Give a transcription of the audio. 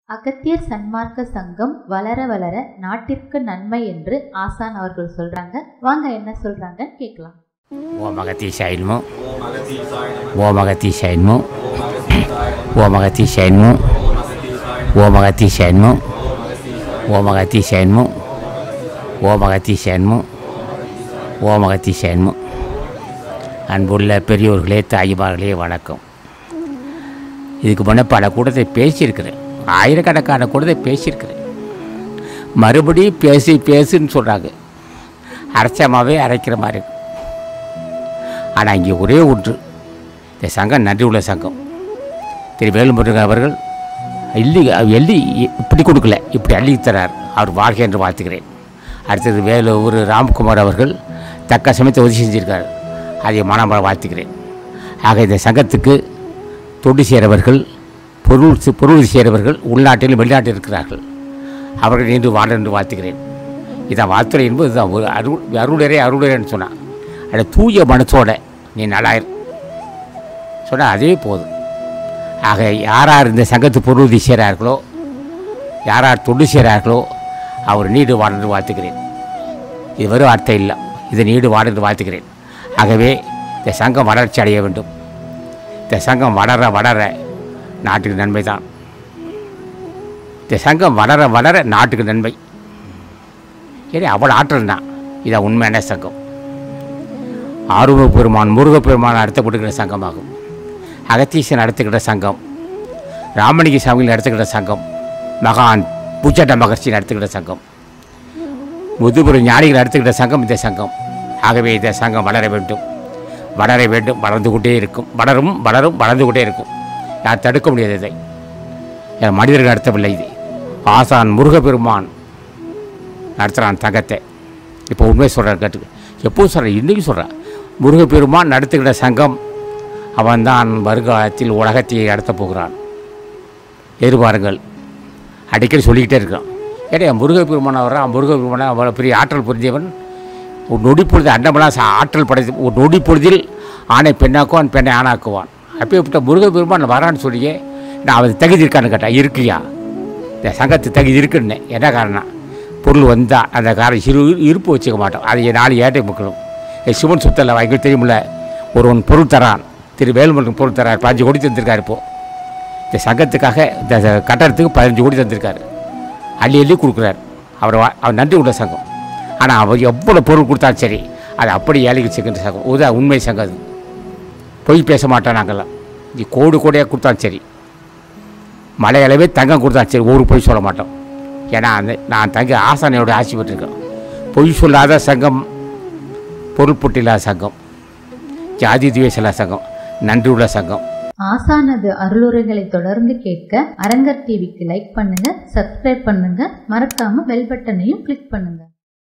அகத்தியர் சன்மார்க்க சங்கம் வளர வளர நாட்டிற்கு நன்மை என்று ஆசான் அவர்கள் சொல்றாங்க வாங்க என்ன சொல்றாங்கன்னு கேட்கலாம் ஓம் அகத்தீசாயின்மோ ஓம் அகத்தீசாயின்மோ ஓம் அகத்தீசாயின்மோ ஓம் அகத்தீசாயின்மோ ஓம் அகத்தீசாயின்மோ ஓம் அகத்தீசாயின்மோ ஓம் அகத்தீசாயின்மோ அன்புள்ள பெரியோர்களே தாய்மார்களே வணக்கம் இதுக்கு முன்னே பல கூட்டத்தை பேசியிருக்கிறேன் ஆயிரக்கணக்கான கூட்டத்தை பேசியிருக்கிறேன் மறுபடியும் பேசி பேசுன்னு சொல்கிறாங்க அரைச்சமாகவே அரைக்கிற மாதிரி இருக்கு ஆனால் இங்கே ஒரே ஒன்று இந்த சங்கம் நன்றி உள்ள சங்கம் திரு வேலுமுருகன் அவர்கள் எள்ளி எள்ளி இப்படி கொடுக்கல இப்படி அள்ளி தரார் அவர் வாழ்க என்று வாழ்த்துக்கிறேன் அடுத்தது வேலூர் ராம்குமார் அவர்கள் தக்க சமயத்தை உதவி செஞ்சிருக்கார் அதை மனமாக வாழ்த்துக்கிறேன் ஆக இந்த சங்கத்துக்கு தொண்டு செய்கிறவர்கள் பொருள் செ- பொருள் செய்கிறவர்கள் உள்நாட்டிலும் வெளிநாட்டில் இருக்கிறார்கள் அவர்கள் இன்று வாழ என்று வாழ்த்துகிறேன் இதான் வாழ்த்துறை என்பது இதுதான் ஒரு அருள் அருளரே அருளரேன்னு சொன்னான் அது தூய மனசோட நீ நல்லாயிரு சொன்னால் அதே போதும் ஆக யார் யார் இந்த சங்கத்து பொருளுதவி செய்கிறார்களோ யார் யார் தொண்டு செய்கிறார்களோ அவர் நீடு வாழ்ந்து வாழ்த்துக்கிறேன் இது வெறும் அர்த்தம் இல்லை இது நீடு வாழ்ந்து வாழ்த்துக்கிறேன் ஆகவே இந்த சங்கம் வளர்ச்சி அடைய வேண்டும் இந்த சங்கம் வளர வளர நாட்டுக்கு நன்மை தான் இந்த சங்கம் வளர வளர நாட்டுக்கு நன்மை ஏன்னா அவ்வளோ ஆற்றல் தான் இதான் உண்மையான சங்கம் ஆறுமுக பெருமான் முருகப்பெருமான் நடத்தப்படுகிற சங்கமாகும் அகத்தீசன் நடத்துகிற சங்கம் ராமலிங்க சாமிகள் நடத்துகிற சங்கம் மகான் பூச்சட்ட மகர்ஷி நடத்துகிற சங்கம் முதுபுற ஞானிகள் நடத்துகிற சங்கம் இந்த சங்கம் ஆகவே இந்த சங்கம் வளர வேண்டும் வளர வேண்டும் வளர்ந்து கொண்டே இருக்கும் வளரும் வளரும் வளர்ந்து கொண்டே இருக்கும் யார் தடுக்க முடியாது இதை என் மனிதர்கள் நடத்தவில்லை இது ஆசான் முருகப்பெருமான் நடத்துகிறான் தங்கத்தை இப்போ உண்மை சொல்கிறேன் கேட்டு எப்போ சொல்கிறேன் இன்றைக்கி சொல்கிறேன் முருகப்பெருமான் நடத்துகிற சங்கம் அவன்தான் வருங்காலத்தில் உலகத்தை நடத்தப் போகிறான் எதிர்பாருங்கள் அடிக்கடி சொல்லிக்கிட்டே இருக்கான் ஏன்னா முருகப்பெருமான் வர்றான் முருகப்பெருமான அவ்வளோ பெரிய ஆற்றல் புரிஞ்சவன் ஒரு நொடி பொழுது அண்டமெல்லாம் சா- ஆற்றல் படைத்து ஒரு நொடி பொழுதில் ஆணை பெண்ணாக்குவான் பெண்ணை ஆணாக்குவான் அப்பேற்பட்ட முருகப்பெருமான் வரான்னு சொல்லியே நான் அவன் தகுதி இருக்கான்னு கேட்டேன் இருக்குயா இந்த சங்கத்து தகுதி இருக்குன்னு என்ன காரணம் பொருள் வந்தால் அந்த காரம் சிறு இருப்பு வச்சுக்க மாட்டோம் அதை நாலு ஏட்டை முக்கணும் சிவன் சுத்தல வாங்கி தெரியுமில்ல ஒருவன் பொருள் தரான் திரு வேலுமனுக்கு பொருள் தரார் பதினஞ்சு கோடி தந்திருக்காரு இப்போது இந்த சங்கத்துக்காக இந்த ச- கட்டடத்துக்கு பதினஞ்சு கோடி தந்திருக்காரு அள்ளி அள்ளி கொடுக்குறாரு அவர் வா- அவர் நன்றி உள்ள சங்கம் ஆனால் அவர் எவ்வளோ பொருள் கொடுத்தாலும் சரி அது அப்படி ஏழைக்கு செகண்ட் சங்கம் உதா உண்மை சங்கம் அது பொய் பேச மாட்டோம் நாங்கள்லாம் இது கோடு கோடியாக கொடுத்தாலும் சரி மலையளவே தங்கம் கொடுத்தாலும் சரி ஒரு பொய் சொல்ல மாட்டோம் ஏன்னா அந்த நான் தங்க ஆசானையோட ஆசி பெற்றிருக்கேன் பொய் சொல்லாத சங்கம் பொருள் பொட்டில்லாத சங்கம் ஜாதி துவேசலா சங்கம் நன்றி உள்ள சங்கம் ஆசானது அருளுரைகளை தொடர்ந்து கேட்க அரங்கர் டிவிக்கு லைக் பண்ணுங்க சப்ஸ்கிரைப் பண்ணுங்க மறக்காம பெல் பட்டனையும் கிளிக் பண்ணுங்க